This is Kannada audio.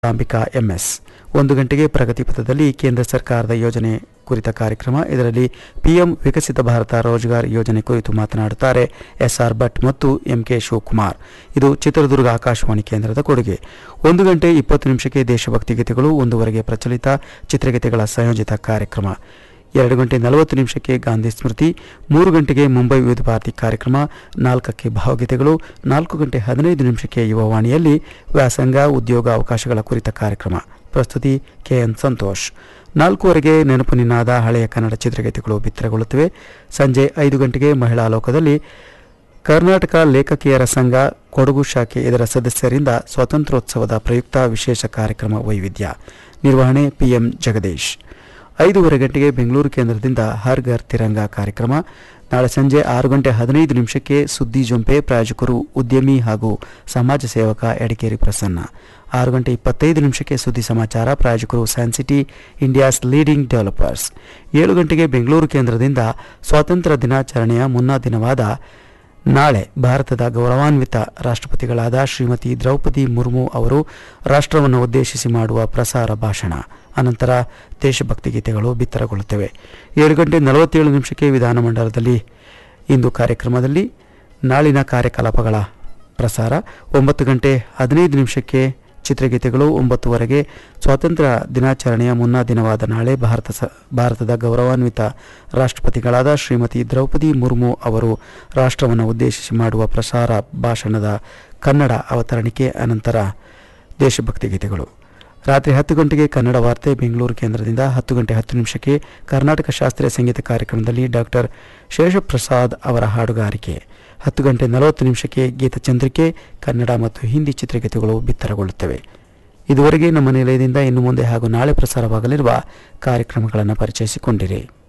ಅಂಬಿಕಾ ಎಂಎಸ್ ಒಂದು ಗಂಟೆಗೆ ಪ್ರಗತಿ ಪಥದಲ್ಲಿ ಕೇಂದ್ರ ಸರ್ಕಾರದ ಯೋಜನೆ ಕುರಿತ ಕಾರ್ಯಕ್ರಮ ಇದರಲ್ಲಿ ಪಿಎಂ ವಿಕಸಿತ ಭಾರತ ರೋಜ್ಗಾರ್ ಯೋಜನೆ ಕುರಿತು ಮಾತನಾಡುತ್ತಾರೆ ಎಸ್ಆರ್ ಭಟ್ ಮತ್ತು ಎಂಕೆ ಶಿವಕುಮಾರ್ ಇದು ಚಿತ್ರದುರ್ಗ ಆಕಾಶವಾಣಿ ಕೇಂದ್ರದ ಕೊಡುಗೆ ಒಂದು ಗಂಟೆ ಇಪ್ಪತ್ತು ನಿಮಿಷಕ್ಕೆ ದೇಶಭಕ್ತಿ ಗೀತೆಗಳು ಒಂದೂವರೆಗೆ ಪ್ರಚಲಿತ ಚಿತ್ರಗೀತೆಗಳ ಸಂಯೋಜಿತ ಕಾರ್ಯಕ್ರಮ ಎರಡು ಗಂಟೆ ನಲವತ್ತು ನಿಮಿಷಕ್ಕೆ ಗಾಂಧಿ ಸ್ಮೃತಿ ಮೂರು ಗಂಟೆಗೆ ಮುಂಬೈ ವಿವಿಧ ಭಾರತಿ ಕಾರ್ಯಕ್ರಮ ನಾಲ್ಕಕ್ಕೆ ಭಾವಗೀತೆಗಳು ನಾಲ್ಕು ಗಂಟೆ ಹದಿನೈದು ನಿಮಿಷಕ್ಕೆ ಯುವವಾಣಿಯಲ್ಲಿ ವ್ಯಾಸಂಗ ಉದ್ಯೋಗ ಅವಕಾಶಗಳ ಕುರಿತ ಕಾರ್ಯಕ್ರಮ ಪ್ರಸ್ತುತಿ ಕೆಎನ್ ಸಂತೋಷ್ ನಾಲ್ಕೂವರೆಗೆ ನೆನಪು ನಿನಾದ ಹಳೆಯ ಕನ್ನಡ ಚಿತ್ರಗೀತೆಗಳು ಬಿತ್ತರಗೊಳ್ಳುತ್ತವೆ ಸಂಜೆ ಐದು ಗಂಟೆಗೆ ಮಹಿಳಾ ಲೋಕದಲ್ಲಿ ಕರ್ನಾಟಕ ಲೇಖಕಿಯರ ಸಂಘ ಕೊಡಗು ಶಾಖೆ ಇದರ ಸದಸ್ಯರಿಂದ ಸ್ವಾತಂತ್ರ್ಯೋತ್ಸವದ ಪ್ರಯುಕ್ತ ವಿಶೇಷ ಕಾರ್ಯಕ್ರಮ ವೈವಿಧ್ಯ ನಿರ್ವಹಣೆ ಪಿಎಂ ಜಗದೀಶ್ ಐದೂವರೆ ಗಂಟೆಗೆ ಬೆಂಗಳೂರು ಕೇಂದ್ರದಿಂದ ಹರ್ ಘರ್ ತಿರಂಗ ಕಾರ್ಯಕ್ರಮ ನಾಳೆ ಸಂಜೆ ಆರು ಗಂಟೆ ಹದಿನೈದು ನಿಮಿಷಕ್ಕೆ ಸುದ್ದಿ ಜೊಂಪೆ ಪ್ರಾಯೋಜಕರು ಉದ್ಯಮಿ ಹಾಗೂ ಸಮಾಜ ಸೇವಕ ಎಡಕೇರಿ ಪ್ರಸನ್ನ ಆರು ಗಂಟೆ ಇಪ್ಪತ್ತೈದು ನಿಮಿಷಕ್ಕೆ ಸುದ್ದಿ ಸಮಾಚಾರ ಪ್ರಾಯೋಜಕರು ಸ್ಯಾನ್ಸಿಟಿ ಇಂಡಿಯಾಸ್ ಲೀಡಿಂಗ್ ಡೆವಲಪರ್ಸ್ ಏಳು ಗಂಟೆಗೆ ಬೆಂಗಳೂರು ಕೇಂದ್ರದಿಂದ ಸ್ವಾತಂತ್ರ್ಯ ದಿನಾಚರಣೆಯ ಮುನ್ನಾ ದಿನವಾದ ನಾಳೆ ಭಾರತದ ಗೌರವಾನ್ವಿತ ರಾಷ್ಟ್ರಪತಿಗಳಾದ ಶ್ರೀಮತಿ ದ್ರೌಪದಿ ಮುರ್ಮು ಅವರು ರಾಷ್ಟ್ರವನ್ನು ಉದ್ದೇಶಿಸಿ ಮಾಡುವ ಪ್ರಸಾರ ಭಾಷಣ ಅನಂತರ ದೇಶಭಕ್ತಿ ಗೀತೆಗಳು ಬಿತ್ತರಗೊಳ್ಳುತ್ತವೆ ಏಳು ಗಂಟೆ ನಲವತ್ತೇಳು ನಿಮಿಷಕ್ಕೆ ವಿಧಾನಮಂಡಲದಲ್ಲಿ ಇಂದು ಕಾರ್ಯಕ್ರಮದಲ್ಲಿ ನಾಳಿನ ಕಾರ್ಯಕಲಾಪಗಳ ಪ್ರಸಾರ ಒಂಬತ್ತು ಗಂಟೆ ಹದಿನೈದು ನಿಮಿಷಕ್ಕೆ ಚಿತ್ರಗೀತೆಗಳು ಒಂಬತ್ತುವರೆಗೆ ಸ್ವಾತಂತ್ರ್ಯ ದಿನಾಚರಣೆಯ ಮುನ್ನಾ ದಿನವಾದ ನಾಳೆ ಭಾರತ ಸ ಭಾರತದ ಗೌರವಾನ್ವಿತ ರಾಷ್ಟ್ರಪತಿಗಳಾದ ಶ್ರೀಮತಿ ದ್ರೌಪದಿ ಮುರ್ಮು ಅವರು ರಾಷ್ಟ್ರವನ್ನು ಉದ್ದೇಶಿಸಿ ಮಾಡುವ ಪ್ರಸಾರ ಭಾಷಣದ ಕನ್ನಡ ಅವತರಣಿಕೆ ಅನಂತರ ದೇಶಭಕ್ತಿ ಗೀತೆಗಳು ರಾತ್ರಿ ಹತ್ತು ಗಂಟೆಗೆ ಕನ್ನಡ ವಾರ್ತೆ ಬೆಂಗಳೂರು ಕೇಂದ್ರದಿಂದ ಹತ್ತು ಗಂಟೆ ಹತ್ತು ನಿಮಿಷಕ್ಕೆ ಕರ್ನಾಟಕ ಶಾಸ್ತ್ರೀಯ ಸಂಗೀತ ಕಾರ್ಯಕ್ರಮದಲ್ಲಿ ಡಾಕ್ಟರ್ ಶೇಷಪ್ರಸಾದ್ ಅವರ ಹಾಡುಗಾರಿಕೆ ಹತ್ತು ಗಂಟೆ ನಲವತ್ತು ನಿಮಿಷಕ್ಕೆ ಗೀತಚಂದ್ರಿಕೆ ಕನ್ನಡ ಮತ್ತು ಹಿಂದಿ ಚಿತ್ರಗೀತೆಗಳು ಬಿತ್ತರಗೊಳ್ಳುತ್ತವೆ ಇದುವರೆಗೆ ನಮ್ಮ ನಿಲಯದಿಂದ ಇನ್ನು ಮುಂದೆ ಹಾಗೂ ನಾಳೆ ಪ್ರಸಾರವಾಗಲಿರುವ ಕಾರ್ಯಕ್ರಮಗಳನ್ನು ಪರಿಚಯಿಸಿಕೊಂಡಿರಿ